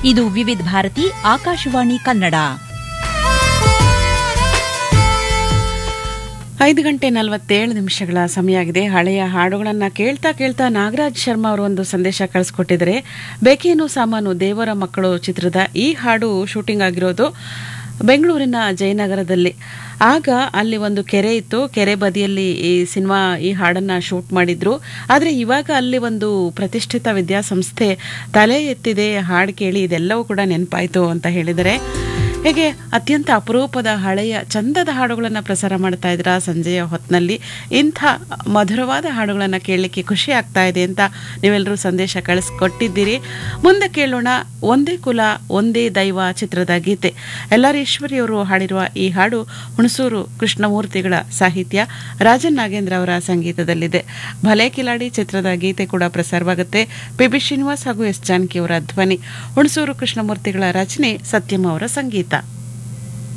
ಇದು ವಿವಿಧ ಭಾರತಿ ಆಕಾಶವಾಣಿ ಕನ್ನಡ ಐದು ಗಂಟೆ ನಲವತ್ತೇಳು ನಿಮಿಷಗಳ ಸಮಯ ಆಗಿದೆ ಹಳೆಯ ಹಾಡುಗಳನ್ನು ಕೇಳ್ತಾ ಕೇಳ್ತಾ ನಾಗರಾಜ್ ಶರ್ಮಾ ಅವರು ಒಂದು ಸಂದೇಶ ಕಳಿಸ್ಕೊಟ್ಟಿದ್ದಾರೆ ಬೇಕೇನು ಸಾಮಾನು ದೇವರ ಮಕ್ಕಳು ಚಿತ್ರದ ಈ ಹಾಡು ಶೂಟಿಂಗ್ ಆಗಿರೋದು ಬೆಂಗಳೂರಿನ ಜಯನಗರದಲ್ಲಿ ಆಗ ಅಲ್ಲಿ ಒಂದು ಕೆರೆ ಇತ್ತು ಕೆರೆ ಬದಿಯಲ್ಲಿ ಈ ಸಿನಿಮಾ ಈ ಹಾಡನ್ನ ಶೂಟ್ ಮಾಡಿದ್ರು ಆದರೆ ಇವಾಗ ಅಲ್ಲಿ ಒಂದು ಪ್ರತಿಷ್ಠಿತ ವಿದ್ಯಾಸಂಸ್ಥೆ ತಲೆ ಎತ್ತಿದೆ ಹಾಡು ಕೇಳಿ ಇದೆಲ್ಲವೂ ಕೂಡ ನೆನಪಾಯಿತು ಅಂತ ಹೇಳಿದರೆ ಹೇಗೆ ಅತ್ಯಂತ ಅಪರೂಪದ ಹಳೆಯ ಚಂದದ ಹಾಡುಗಳನ್ನು ಪ್ರಸಾರ ಮಾಡ್ತಾ ಇದ್ರ ಸಂಜೆಯ ಹೊತ್ತಿನಲ್ಲಿ ಇಂಥ ಮಧುರವಾದ ಹಾಡುಗಳನ್ನು ಕೇಳಲಿಕ್ಕೆ ಖುಷಿ ಆಗ್ತಾ ಇದೆ ಅಂತ ನೀವೆಲ್ಲರೂ ಸಂದೇಶ ಕಳಿಸ್ಕೊಟ್ಟಿದ್ದೀರಿ ಮುಂದೆ ಕೇಳೋಣ ಒಂದೇ ಕುಲ ಒಂದೇ ದೈವ ಚಿತ್ರದ ಗೀತೆ ಎಲ್ಲರೀಶ್ವರಿಯವರು ಹಾಡಿರುವ ಈ ಹಾಡು ಹುಣಸೂರು ಕೃಷ್ಣಮೂರ್ತಿಗಳ ಸಾಹಿತ್ಯ ರಾಜನ್ ನಾಗೇಂದ್ರ ಅವರ ಸಂಗೀತದಲ್ಲಿದೆ ಭಲೆ ಕಿಲಾಡಿ ಚಿತ್ರದ ಗೀತೆ ಕೂಡ ಪ್ರಸಾರವಾಗುತ್ತೆ ಪಿ ಬಿ ಶ್ರೀನಿವಾಸ್ ಹಾಗೂ ಎಸ್ ಜಾನಕಿ ಅವರ ಧ್ವನಿ ಹುಣಸೂರು ಕೃಷ್ಣಮೂರ್ತಿಗಳ ರಚನೆ ಸತ್ಯಂ ಅವರ ಸಂಗೀತ